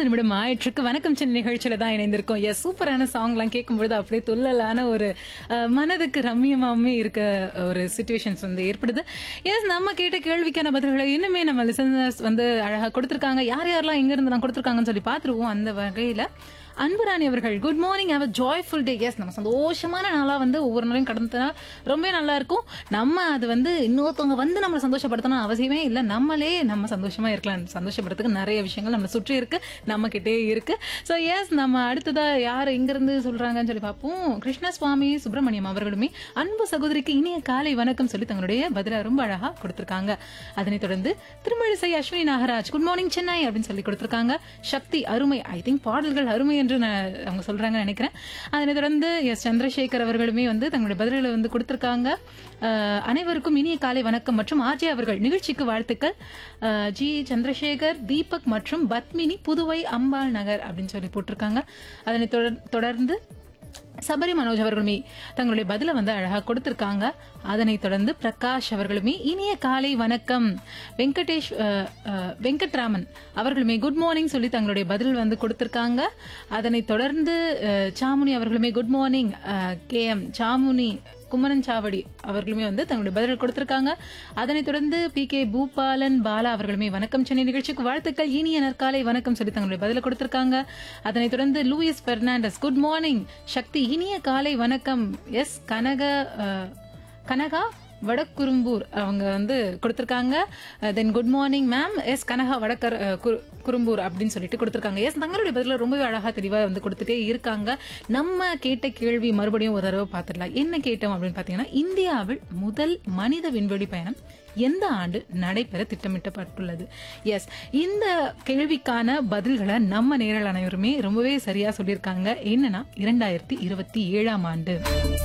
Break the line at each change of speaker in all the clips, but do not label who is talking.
நிமிடம் ஆயிற்றுக்கு வணக்கம் சென்னை நிகழ்ச்சியில தான் இணைந்திருக்கோம் எஸ் சூப்பரான சாங்லாம் கேட்கும்பொழுது அப்படியே துள்ளலான ஒரு அஹ், மனதுக்கு ரம்மியமாவே இருக்க ஒரு சுச்சுவேஷன்ஸ் வந்து ஏற்படுது எஸ் நம்ம கேட்ட கேள்விக்கான பதில்களை இன்னுமே நம்ம லிசனர்ஸ் வந்து அழகா கொடுத்திருக்காங்க யார் யாரெல்லாம் எங்க இருந்து நான் கொடுத்திருக்காங்கன்னு சொல்லி பார்த்துருவோம் அந்த வகையில அன்புராணி அவர்கள் good morning have a joyful day yes நம்ம சந்தோஷமான நாளா வந்து ஒவ்வொரு நாளையும் கடந்தனா ரொம்ப நல்லா இருக்கும் நம்ம அது வந்து இன்னொருத்தவங்க வந்து நம்மளை சந்தோஷப்படுத்தணும் அவசியமே இல்லை நம்மளே நம்ம சந்தோஷமா இருக்கலாம் சந்தோஷப்படுறதுக்கு நிறைய விஷயங்கள் நம்மளை சுற்றி இருக்கு நம்ம கிட்டே இருக்கு ஸோ எஸ் நம்ம அடுத்ததா யார் எங்கிருந்து சொல்றாங்கன்னு சொல்லி பார்ப்போம் கிருஷ்ணசுவாமி சுப்பிரமணியம் அவர்களுமே அன்பு சகோதரிக்கு இனிய காலை வணக்கம் சொல்லி தங்களுடைய பதில ரொம்ப அழகா கொடுத்திருக்காங்க அதனைத் தொடர்ந்து திருமழிசை அஸ்வினி நாகராஜ் குட் மார்னிங் சென்னை அப்படின்னு சொல்லி கொடுத்திருக்காங்க சக்தி அருமை ஐ திங்க் பாடல்கள் அருமை என்று நான் அவங்க சொல்றாங்க நினைக்கிறேன் அதனைத் தொடர்ந்து எஸ் சந்திரசேகர் அவர்களுமே வந்து தங்களுடைய பதில்களை வந்து கொடுத்திருக்காங்க அஹ், அனைவருக்கும் இனிய காலை வணக்கம் மற்றும் ஆர்ஜே அவர்கள் நிகழ்ச்சிக்கு வாழ்த்துக்கள் அஹ், ஜி சந்திரசேகர் தீபக் மற்றும் பத்மினி புதுவை அம்பாள் நகர் அப்படின்னு சொல்லி போட்டிருக்காங்க அதனைத் தொடர்- தொடர்ந்து சபரி மனோஜ் அவர்களுமே தங்களுடைய பதில வந்து அழகா கொடுத்திருக்காங்க அதனைத் தொடர்ந்து பிரகாஷ் அவர்களுமே இனிய காலை வணக்கம் வெங்கடேஷ் அஹ், அஹ், வெங்கட்ராமன் அவர்களுமே குட் மார்னிங் சொல்லி தங்களுடைய பதில் வந்து கொடுத்திருக்காங்க அதனைத் தொடர்ந்து அஹ், சாமுனி அவர்களுமே good morning K M Samuni Kumaran Chavadi அவர்களுமே வந்து தங்களுடைய பதில் கொடுத்திருக்காங்க அதனைத் தொடர்ந்து பி கே பூபாலன் பாலா அவர்களுமே வணக்கம் சென்னை நிகழ்ச்சிக்கு வாழ்த்துக்கள் இனிய நற்காலை வணக்கம் சொல்லி தங்களுடைய பதில கொடுத்திருக்காங்க அதனைத் தொடர்ந்து Louis Fernandes good morning Sakthi இனிய காலை வணக்கம் எஸ் கனக அஹ், கனகா வடக்குறும்பூர் அவங்க வந்து கொடுத்திருக்காங்க then good morning ma'am S Kanaka வடக்கர் அஹ், குரு- குறும்பூர் அப்படின்னு சொல்லிட்டு கொடுத்திருக்காங்க எஸ் தங்களுடைய பதில ரொம்பவே அழகா தெளிவா வந்து கொடுத்துட்டே இருக்காங்க நம்ம கேட்ட கேள்வி மறுபடியும் ஒரு தடவை பார்த்துடலாம் என்ன கேட்டோம் அப்படின்னு பாத்தீங்கன்னா இந்தியாவில் முதல் மனித விண்வெளி பயணம் எந்த ஆண்டு நடைபெற திட்டமிட்டப்பட்டுள்ளது எஸ் இந்த கேள்விக்கான பதில்களை நம்ம நேரல் அனைவருமே ரொம்பவே சரியா சொல்லியிருக்காங்க என்னன்னா இரண்டாயிரத்தி இருபத்தி ஏழாம் ஆண்டு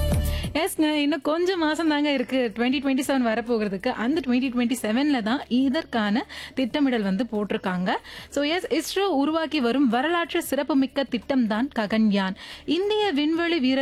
எஸ்ங்க இன்னும் கொஞ்சம் மாசம் தாங்க இருக்கு டுவெண்ட்டி டுவெண்ட்டி செவன் வரப்போகிறதுக்கு அந்த டுவெண்ட்டி டுவெண்ட்டி செவன்ல தான் இதற்கான திட்டமிடல் வந்து போட்டிருக்காங்க ஸோ எஸ் இஸ்ரோ உருவாக்கி வரும் வரலாற்று சிறப்புமிக்க திட்டம் தான் ககன்யான் இந்திய விண்வெளி வீரர்